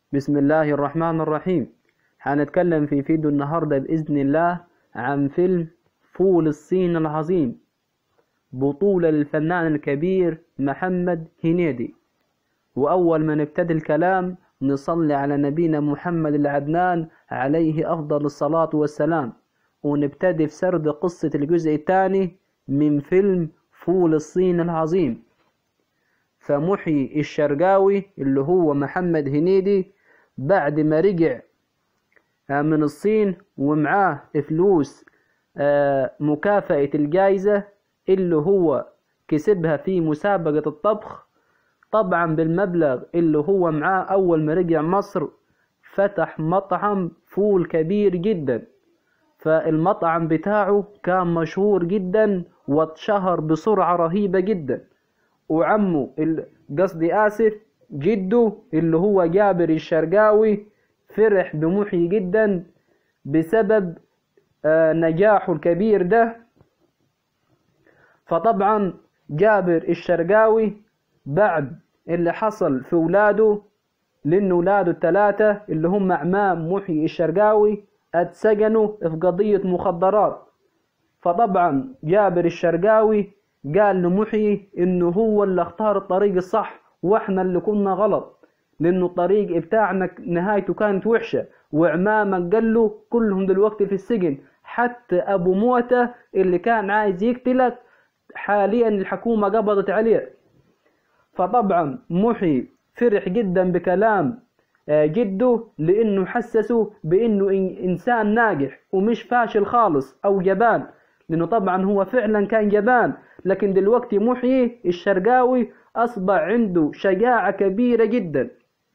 بسم الله الرحمن الرحيم هنتكلم في فيديو النهاردة بإذن الله عن فيلم فول الصين العظيم بطولة للفنان الكبير محمد هنيدي وأول ما نبتدي الكلام نصلي على نبينا محمد العدنان عليه أفضل الصلاة والسلام ونبتدي في سرد قصة الجزء الثاني من فيلم فول الصين العظيم فمحيي الشرقاوي اللي هو محمد هنيدي بعد ما رجع من الصين ومعاه فلوس مكافأة الجايزة اللي هو كسبها في مسابقة الطبخ طبعا بالمبلغ اللي هو معاه أول ما رجع مصر فتح مطعم فول كبير جدا فالمطعم بتاعه كان مشهور جدا واتشهر بسرعة رهيبة جدا وعمه قصدي آسف جده اللي هو جابر الشرقاوي فرح بمحيي جدا بسبب نجاحه الكبير ده فطبعا جابر الشرقاوي بعد اللي حصل في ولاده لأن ولاده الثلاثة اللي هم أعمام محيي الشرقاوي اتسجنوا في قضية مخدرات فطبعا جابر الشرقاوي قال لمحيي إنه هو اللي اختار الطريق الصح وإحنا اللي كنا غلط لأنه الطريق بتاعنا نهايته كانت وحشة وعمامك قال له كلهم دلوقتي في السجن حتى أبو موتة اللي كان عايز يقتلك حاليا الحكومة قبضت عليه فطبعا محي فرح جدا بكلام جده لانه حسسه بانه انسان ناجح ومش فاشل خالص او جبان لانه طبعا هو فعلا كان جبان لكن دلوقتي محيي الشرقاوي اصبح عنده شجاعة كبيرة جدا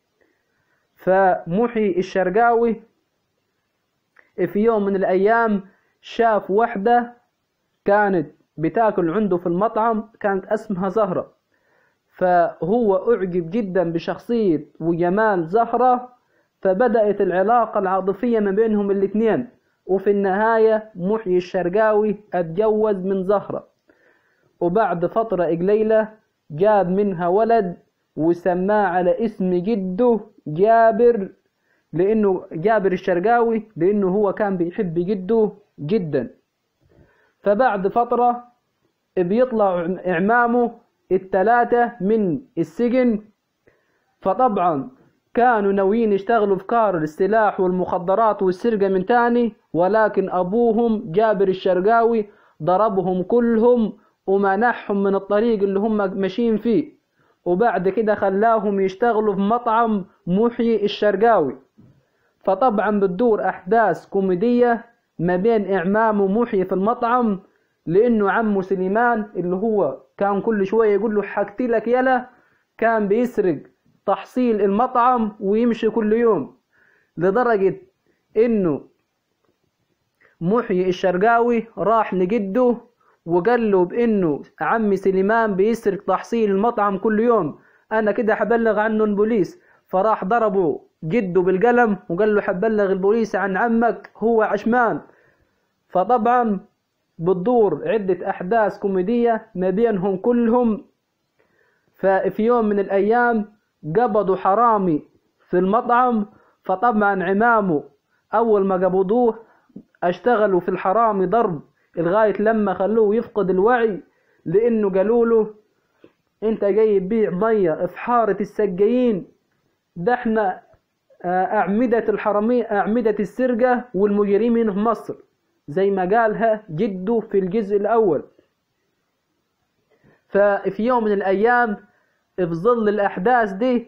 فمحيي الشرقاوي في يوم من الايام شاف واحدة كانت بتاكل عنده في المطعم كانت اسمها زهرة فهو أعجب جدا بشخصية وجمال زهرة فبدأت العلاقة العاطفية ما بينهم الاثنين وفي النهاية محيي الشرقاوي اتجوز من زهرة وبعد فترة قليلة جاب منها ولد وسماه على اسم جده جابر لأنه جابر الشرقاوي لأنه هو كان بيحب جده جدا فبعد فترة بيطلع إعمامه التلاتة من السجن فطبعا كانوا ناويين يشتغلوا في كار السلاح والمخدرات والسرقة من تاني ولكن أبوهم جابر الشرقاوي ضربهم كلهم ومنحهم من الطريق اللي هم ماشيين فيه وبعد كده خلاهم يشتغلوا في مطعم محيي الشرقاوي فطبعا بتدور أحداث كوميدية ما بين إعمام ومحيي في المطعم لأنه عمه سليمان اللي هو كان كل شوية يقول له حكتي لك يلا كان بيسرق تحصيل المطعم ويمشي كل يوم لدرجة انه محيي الشرقاوي راح لجده وقال له بانه عمي سليمان بيسرق تحصيل المطعم كل يوم انا كده حبلغ عنه البوليس فراح ضربه جده بالقلم وقال له حبلغ البوليس عن عمك هو عشمان فطبعا بتدور عدة أحداث كوميدية ما بينهم كلهم ففي يوم من الأيام قبضوا حرامي في المطعم فطبعا عمامه أول ما قبضوه اشتغلوا في الحرامي ضرب لغاية لما خلوه يفقد الوعي لأنه قالوا له أنت جاي تبيع مية في حارة السجايين ده احنا أعمدة الحرامية أعمدة السرقة والمجرمين في مصر زي ما قالها جده في الجزء الأول ففي يوم من الأيام في ظل الأحداث دي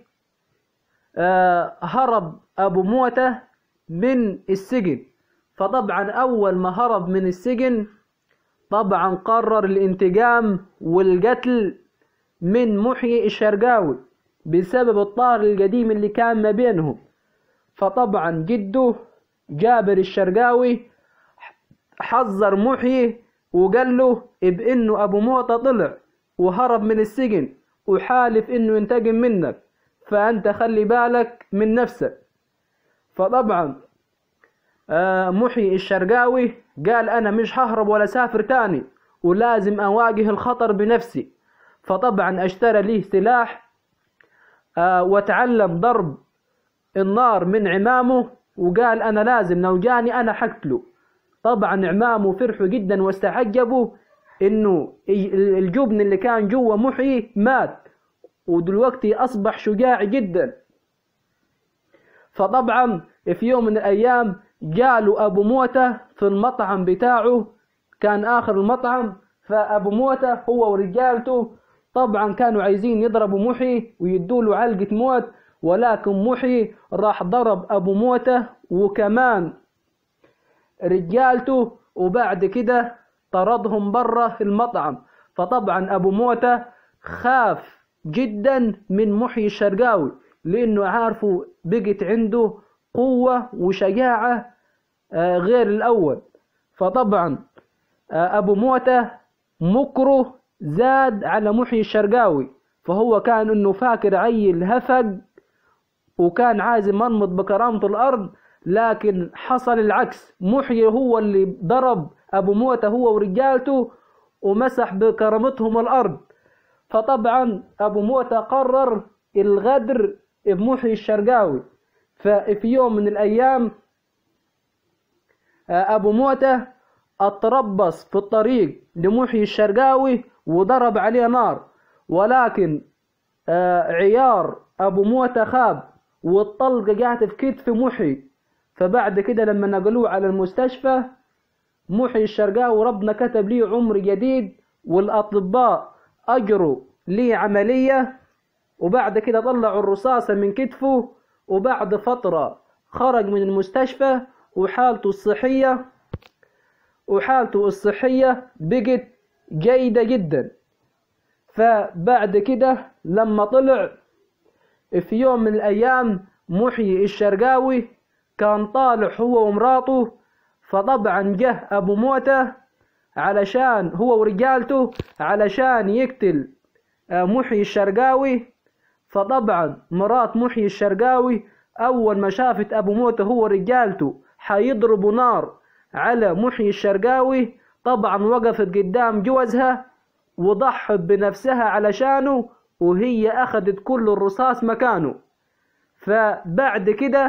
هرب أبو موتة من السجن فطبعا أول ما هرب من السجن طبعا قرر الانتقام والقتل من محيي الشرقاوي بسبب الطار القديم اللي كان ما بينهم فطبعا جده جابر الشرقاوي حذر محيي وقال له بانه ابو موتى طلع وهرب من السجن وحالف انه ينتقم منك فانت خلي بالك من نفسك فطبعا محيي الشرقاوي قال انا مش ههرب ولا سافر تاني ولازم اواجه الخطر بنفسي فطبعا اشترى ليه سلاح وتعلم ضرب النار من عمامه وقال أنا لازم لو جاني أنا حقتله طبعا عمامه فرحوا جدا واستعجبوا إنه الجبن اللي كان جوا محيي مات ودلوقتي أصبح شجاع جدا فطبعا في يوم من الأيام جاله أبو موتة في المطعم بتاعه كان آخر المطعم فأبو موتة هو ورجالته طبعا كانوا عايزين يضربوا محي ويدوا له علقة موت ولكن محي راح ضرب أبو موتة وكمان رجالته وبعد كده طردهم برا المطعم فطبعا أبو موتة خاف جدا من محيي الشرقاوي لأنه عارفه بقت عنده قوة وشجاعة غير الأول فطبعا أبو موتة مكره زاد على محيي الشرقاوي فهو كان انه فاكر عيل هفق وكان عايز يمنمط بكرامة الأرض لكن حصل العكس محيي هو اللي ضرب أبو موتة هو ورجالته ومسح بكرامتهم الأرض فطبعا أبو موتة قرر الغدر بمحيي الشرقاوي ففي يوم من الأيام أبو موتة اتربص في الطريق لمحيي الشرقاوي وضرب عليه نار ولكن عيار أبو موتة خاب والطلقة قاعدة في كتف محي فبعد كده لما نقلوه على المستشفى محي الشرقاوي ربنا كتب ليه عمر جديد والأطباء أجروا ليه عملية وبعد كده طلعوا الرصاصة من كتفه وبعد فترة خرج من المستشفى وحالته الصحية وحالته الصحية بقت جيدة جدا فبعد كده لما طلع في يوم من الأيام محيي الشرقاوي كان طالع هو ومراته فطبعا جه أبو موتة علشان هو ورجالته علشان يقتل محيي الشرقاوي فطبعا مرات محيي الشرقاوي أول ما شافت أبو موتة هو ورجالته حيضربوا نار على محيي الشرقاوي طبعا وقفت قدام جوزها وضحت بنفسها علشانه وهي أخذت كل الرصاص مكانه فبعد كده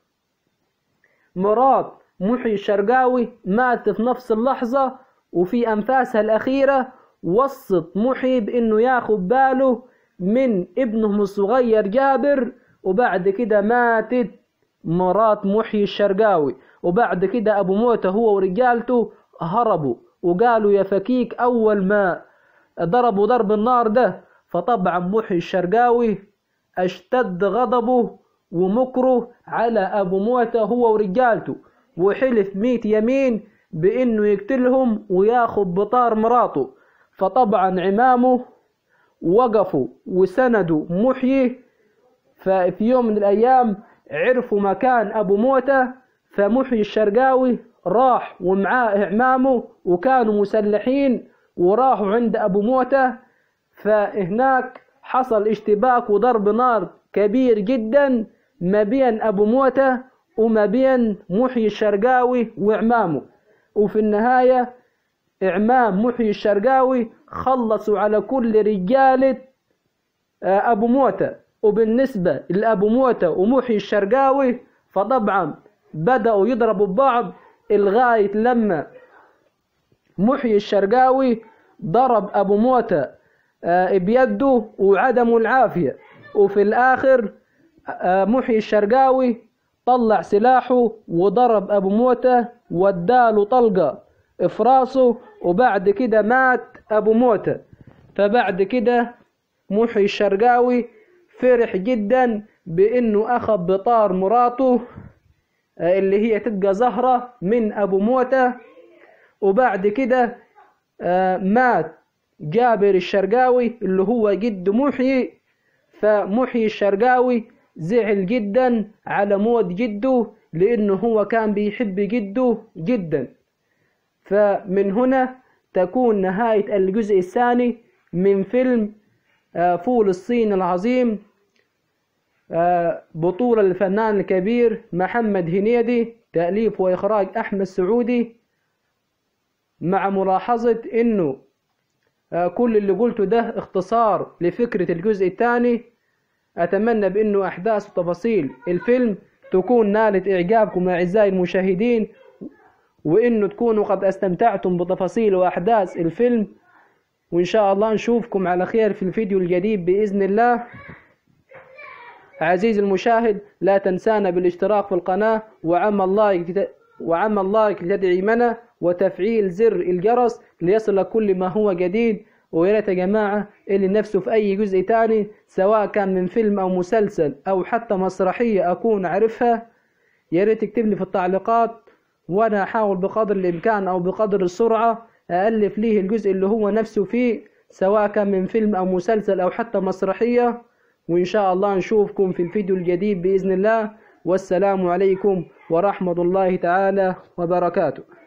مرات محيي الشرقاوي مات في نفس اللحظة وفي أنفاسها الأخيرة وصت محيي بأنه ياخد باله من ابنهم الصغير جابر وبعد كده ماتت مرات محيي الشرقاوي وبعد كده أبو موتة هو ورجالته هربوا وقالوا يا فكيك أول ما ضربوا ضرب النار ده فطبعا محي الشرقاوي اشتد غضبه ومكره على أبو موتة هو ورجالته وحلف ميت يمين بأنه يقتلهم وياخد بطار مراته فطبعا عمامه وقفوا وسندوا محيي ففي يوم من الأيام عرفوا مكان أبو موتة فمحيي الشرقاوي راح ومعاه إعمامه وكانوا مسلحين وراحوا عند أبو موتة فهناك حصل اشتباك وضرب نار كبير جدا ما بين أبو موتة وما بين محيي الشرقاوي وإعمامه وفي النهاية إعمام محيي الشرقاوي خلصوا على كل رجالة أبو موتة وبالنسبة لأبو موتة ومحيي الشرقاوي فطبعا بدأوا يضربوا ببعض لغاية لما محيي الشرقاوي ضرب أبو موتة بيده وعدمه العافية وفي الآخر محيي الشرقاوي طلع سلاحه وضرب أبو موتة وداله طلقة في راسه وبعد كده مات أبو موتة فبعد كده محيي الشرقاوي فرح جدا بأنه أخذ بطار مراته اللي هي تبقى زهرة من أبو موتة وبعد كده مات جابر الشرقاوي اللي هو جد محيي فمحيي الشرقاوي زعل جدا على موت جده لأنه هو كان بيحب جده جدا فمن هنا تكون نهاية الجزء الثاني من فيلم فول الصين العظيم بطولة الفنان الكبير محمد هنيدي تأليف وإخراج أحمد سعودي مع ملاحظة إنه كل اللي قلته ده اختصار لفكرة الجزء الثاني أتمنى بأنه أحداث وتفاصيل الفيلم تكون نالت إعجابكم أعزائي المشاهدين وإنه تكونوا قد استمتعتم بتفاصيل وأحداث الفيلم وإن شاء الله نشوفكم على خير في الفيديو الجديد بإذن الله عزيزي المشاهد لا تنسانا بالاشتراك في القناة وعمل لايك وعمل لايك لتدعيمنا وتفعيل زر الجرس ليصل كل ما هو جديد ويا ريت يا جماعة اللي نفسه في أي جزء تاني سواء كان من فيلم أو مسلسل أو حتى مسرحية أكون عارفها يا ريت تكتب لي في التعليقات وأنا أحاول بقدر الإمكان أو بقدر السرعة أألف ليه الجزء اللي هو نفسه فيه سواء كان من فيلم أو مسلسل أو حتى مسرحية وإن شاء الله نشوفكم في الفيديو الجديد بإذن الله والسلام عليكم ورحمة الله تعالى وبركاته